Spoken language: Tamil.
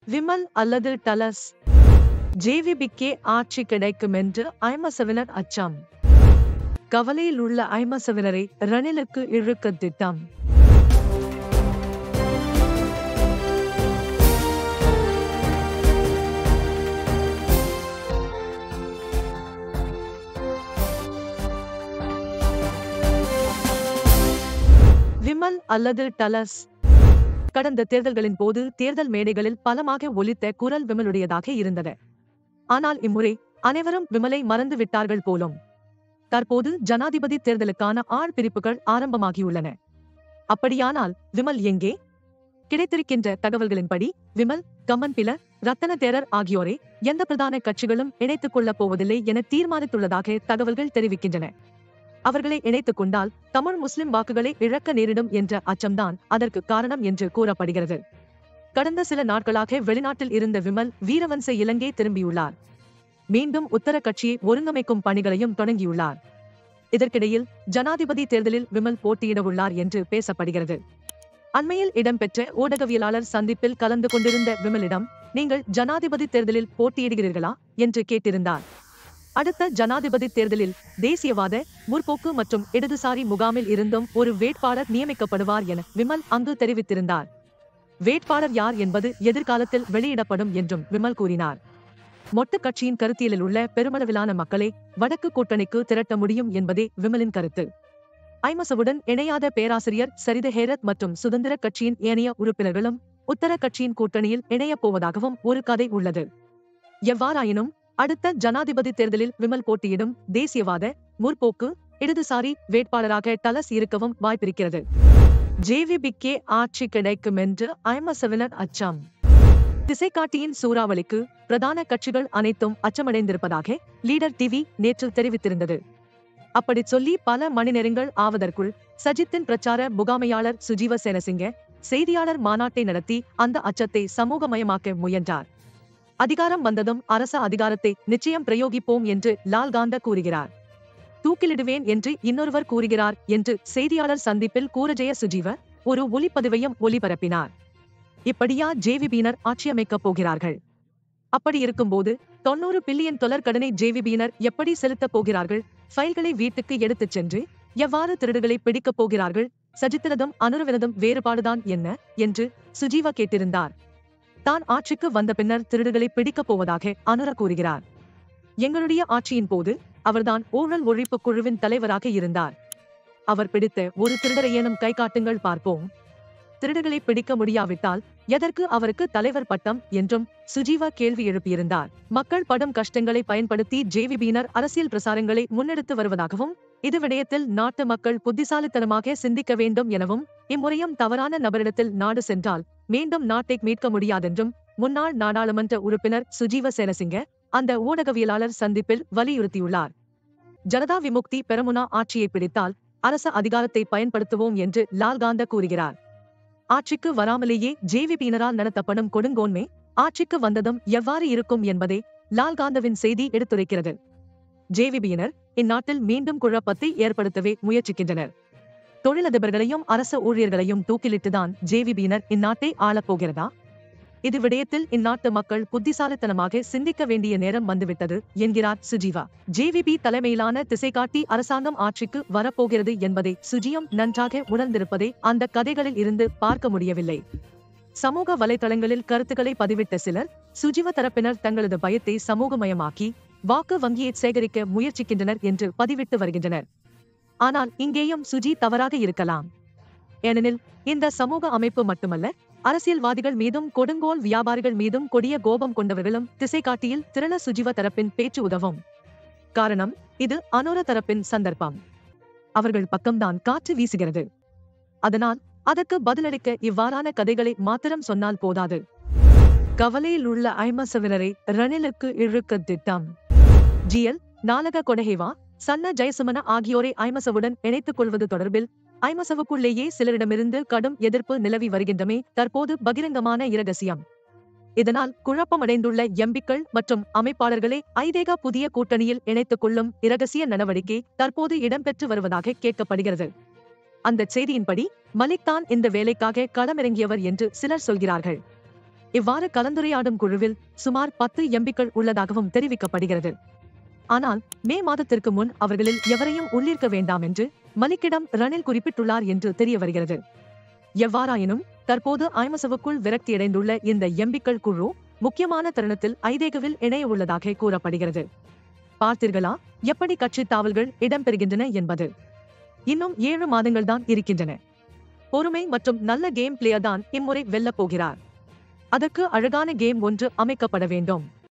விமல் அல்லது டலஸ் ஜேவிபிக்கே ஆட்சி கிடைக்கும் என்று ஐமசவினர் அச்சம் கவலையில் உள்ள ஐமசவினரை ரணிலுக்கு இழுக்க திட்டம் விமல் அல்லது டலஸ் கடந்த தேர்தல்களின் போது தேர்தல் மேடைகளில் பலமாக ஒலித்த குரல் விமலுடையதாக இருந்தது ஆனால் இம்முறை அனைவரும் விமலை மறந்து விட்டார்கள் போலும் தற்போது ஜனாதிபதி தேர்தலுக்கான ஆள் பிரிப்புகள் ஆரம்பமாகியுள்ளன அப்படியானால் விமல் எங்கே கிடைத்திருக்கின்ற தகவல்களின்படி விமல் கம்மன்பில ரத்தன தேரர் ஆகியோரை எந்த பிரதான கட்சிகளும் இணைத்துக் கொள்ளப் போவதில்லை என தீர்மானித்துள்ளதாக தகவல்கள் தெரிவிக்கின்றன அவர்களை இணைத்துக் கொண்டால் தமிழ் முஸ்லிம் வாக்குகளை இழக்க நேரிடும் என்ற அச்சம்தான் அதற்கு காரணம் என்று கூறப்படுகிறது கடந்த சில நாட்களாக வெளிநாட்டில் இருந்த விமல் வீரவன்ச இலங்கை திரும்பியுள்ளார் மீண்டும் உத்தர கட்சியை ஒருங்கமைக்கும் பணிகளையும் தொடங்கியுள்ளார் இதற்கிடையில் ஜனாதிபதி தேர்தலில் விமல் போட்டியிடவுள்ளார் என்று பேசப்படுகிறது அண்மையில் இடம்பெற்ற ஊடகவியலாளர் சந்திப்பில் கலந்து கொண்டிருந்த விமலிடம் நீங்கள் ஜனாதிபதி தேர்தலில் போட்டியிடுகிறீர்களா என்று கேட்டிருந்தார் அடுத்த ஜனாதிபதி தேர்தலில் தேசியவாத முற்போக்கு மற்றும் இடதுசாரி முகாமில் இருந்தும் ஒரு வேட்பாளர் நியமிக்கப்படுவார் என விமல் அங்கு தெரிவித்திருந்தார் வேட்பாளர் யார் என்பது எதிர்காலத்தில் வெளியிடப்படும் என்றும் விமல் கூறினார் மொட்டு கட்சியின் கருத்தியலில் உள்ள பெருமளவிலான மக்களை வடக்கு கூட்டணிக்கு திரட்ட முடியும் என்பதே விமலின் கருத்து ஐமசவுடன் இணையாத பேராசிரியர் சரித ஹேரத் மற்றும் சுதந்திர கட்சியின் ஏனைய உறுப்பினர்களும் உத்தர கட்சியின் கூட்டணியில் இணையப் போவதாகவும் ஒரு கதை உள்ளது எவ்வாறாயினும் அடுத்த ஜனாதிபதி தேர்தலில் விமல் போட்டியிடும் தேசியவாத முற்போக்கு இடதுசாரி வேட்பாளராக டலஸ் இருக்கவும் வாய்ப்பிருக்கிறது ஜேவிபிக்கே ஆட்சி கிடைக்கும் என்று ஐமசவினர் அச்சம் திசைக்காட்டியின் சூறாவளிக்கு பிரதான கட்சிகள் அனைத்தும் அச்சமடைந்திருப்பதாக லீடர் டிவி நேற்று தெரிவித்திருந்தது அப்படி சொல்லி பல மணி நேரங்கள் ஆவதற்குள் சஜித்தின் பிரச்சார முகாமையாளர் சுஜீவ சேனசிங்க செய்தியாளர் மாநாட்டை நடத்தி அந்த அச்சத்தை சமூகமயமாக்க முயன்றார் அதிகாரம் வந்ததும் அரச அதிகாரத்தை நிச்சயம் பிரயோகிப்போம் என்று லால்காந்த கூறுகிறார் தூக்கிலிடுவேன் என்று இன்னொருவர் கூறுகிறார் என்று செய்தியாளர் சந்திப்பில் கூறஜெய சுஜீவ ஒரு ஒளிப்பதிவையும் ஒளிபரப்பினார் இப்படியா ஜேவிபியினர் ஆட்சியமைக்கப் போகிறார்கள் அப்படி இருக்கும்போது தொண்ணூறு பில்லியன் தொலர் கடனை ஜேவிபியினர் எப்படி செலுத்தப் போகிறார்கள் ஃபைல்களை வீட்டுக்கு எடுத்துச் சென்று எவ்வாறு திருடுகளை பிடிக்கப் போகிறார்கள் சஜித்திரதும் அனுரவினதும் வேறுபாடுதான் என்ன என்று சுஜீவா கேட்டிருந்தார் தான் ஆட்சிக்கு வந்த பின்னர் திருடுகளை பிடிக்கப் போவதாக அனுர கூறுகிறார் எங்களுடைய ஆட்சியின் போது அவர்தான் ஊழல் ஒழிப்பு குழுவின் தலைவராக இருந்தார் அவர் பிடித்த ஒரு திருடரையேனும் கை காட்டுங்கள் பார்ப்போம் திருடுகளை பிடிக்க முடியாவிட்டால் எதற்கு அவருக்கு தலைவர் பட்டம் என்றும் சுஜீவா கேள்வி எழுப்பியிருந்தார் மக்கள் படும் கஷ்டங்களை பயன்படுத்தி ஜேவிபியினர் அரசியல் பிரசாரங்களை முன்னெடுத்து வருவதாகவும் இது விடயத்தில் நாட்டு மக்கள் புத்திசாலித்தனமாக சிந்திக்க வேண்டும் எனவும் இம்முறையும் தவறான நபரிடத்தில் நாடு சென்றால் மீண்டும் நாட்டை மீட்க முடியாதென்றும் முன்னாள் நாடாளுமன்ற உறுப்பினர் சுஜீவ சேனசிங்க அந்த ஊடகவியலாளர் சந்திப்பில் வலியுறுத்தியுள்ளார் ஜனதா விமுக்தி பெரமுனா ஆட்சியை பிடித்தால் அரச அதிகாரத்தை பயன்படுத்துவோம் என்று லால்காந்த கூறுகிறார் ஆட்சிக்கு வராமலேயே ஜேவிபியினரால் நடத்தப்படும் கொடுங்கோன்மை ஆட்சிக்கு வந்ததும் எவ்வாறு இருக்கும் என்பதை லால்காந்தவின் செய்தி எடுத்துரைக்கிறது ஜேவிபியினர் இந்நாட்டில் மீண்டும் குழப்பத்தை ஏற்படுத்தவே முயற்சிக்கின்றனர் தொழிலதிபர்களையும் அரச ஊழியர்களையும் தூக்கிலிட்டுதான் ஜேவிபியினர் இந்நாட்டை ஆளப்போகிறதா இது விடயத்தில் இந்நாட்டு மக்கள் புத்திசாலித்தனமாக சிந்திக்க வேண்டிய நேரம் வந்துவிட்டது என்கிறார் சுஜீவா ஜேவிபி தலைமையிலான திசைகாட்டி அரசாங்கம் ஆட்சிக்கு வரப்போகிறது என்பதை சுஜியம் நன்றாக உணர்ந்திருப்பதை அந்த கதைகளில் இருந்து பார்க்க முடியவில்லை சமூக வலைதளங்களில் கருத்துக்களை பதிவிட்ட சிலர் சுஜிவ தரப்பினர் தங்களது பயத்தை சமூகமயமாக்கி வாக்கு வங்கியை சேகரிக்க முயற்சிக்கின்றனர் என்று பதிவிட்டு வருகின்றனர் ஆனால் இங்கேயும் சுஜி தவறாக இருக்கலாம் ஏனெனில் இந்த சமூக அமைப்பு மட்டுமல்ல அரசியல்வாதிகள் மீதும் கொடுங்கோல் வியாபாரிகள் மீதும் கொடிய கோபம் கொண்டவர்களும் திசைகாட்டியில் திரள சுஜிவ தரப்பின் பேச்சு உதவும் காரணம் இது அனோர தரப்பின் சந்தர்ப்பம் அவர்கள் பக்கம்தான் காற்று வீசுகிறது அதனால் அதற்கு பதிலளிக்க இவ்வாறான கதைகளை மாத்திரம் சொன்னால் போதாது கவலையில் உள்ள ஐமசவினரை ரணிலுக்கு இழுக்க திட்டம் ஜிஎல் நாலக கொடஹேவா சன்ன ஜெயசுமன ஆகியோரை ஐமசவுடன் இணைத்துக் கொள்வது தொடர்பில் ஐமசவுக்குள்ளேயே சிலரிடமிருந்து கடும் எதிர்ப்பு நிலவி வருகின்றமே தற்போது பகிரங்கமான இரகசியம் இதனால் குழப்பமடைந்துள்ள எம்பிக்கள் மற்றும் அமைப்பாளர்களை ஐதேகா புதிய கூட்டணியில் இணைத்துக் கொள்ளும் இரகசிய நடவடிக்கை தற்போது இடம்பெற்று வருவதாக கேட்கப்படுகிறது அந்த செய்தியின்படி மலிக் தான் இந்த வேலைக்காக களமிறங்கியவர் என்று சிலர் சொல்கிறார்கள் இவ்வாறு கலந்துரையாடும் குழுவில் சுமார் பத்து எம்பிக்கள் உள்ளதாகவும் தெரிவிக்கப்படுகிறது ஆனால் மே மாதத்திற்கு முன் அவர்களில் எவரையும் உள்ளிருக்க வேண்டாம் என்று மலிக்கிடம் ரணில் குறிப்பிட்டுள்ளார் என்று தெரிய வருகிறது எவ்வாறாயினும் தற்போது ஐமசவுக்குள் விரக்தியடைந்துள்ள இந்த எம்பிக்கள் குழு முக்கியமான தருணத்தில் ஐதேகவில் இணைய உள்ளதாக கூறப்படுகிறது பார்த்தீர்களா எப்படி கட்சி தாவல்கள் இடம்பெறுகின்றன என்பது இன்னும் ஏழு மாதங்கள் தான் இருக்கின்றன பொறுமை மற்றும் நல்ல கேம் பிளேயர் தான் இம்முறை வெல்லப் போகிறார் அதற்கு அழகான கேம் ஒன்று அமைக்கப்பட வேண்டும்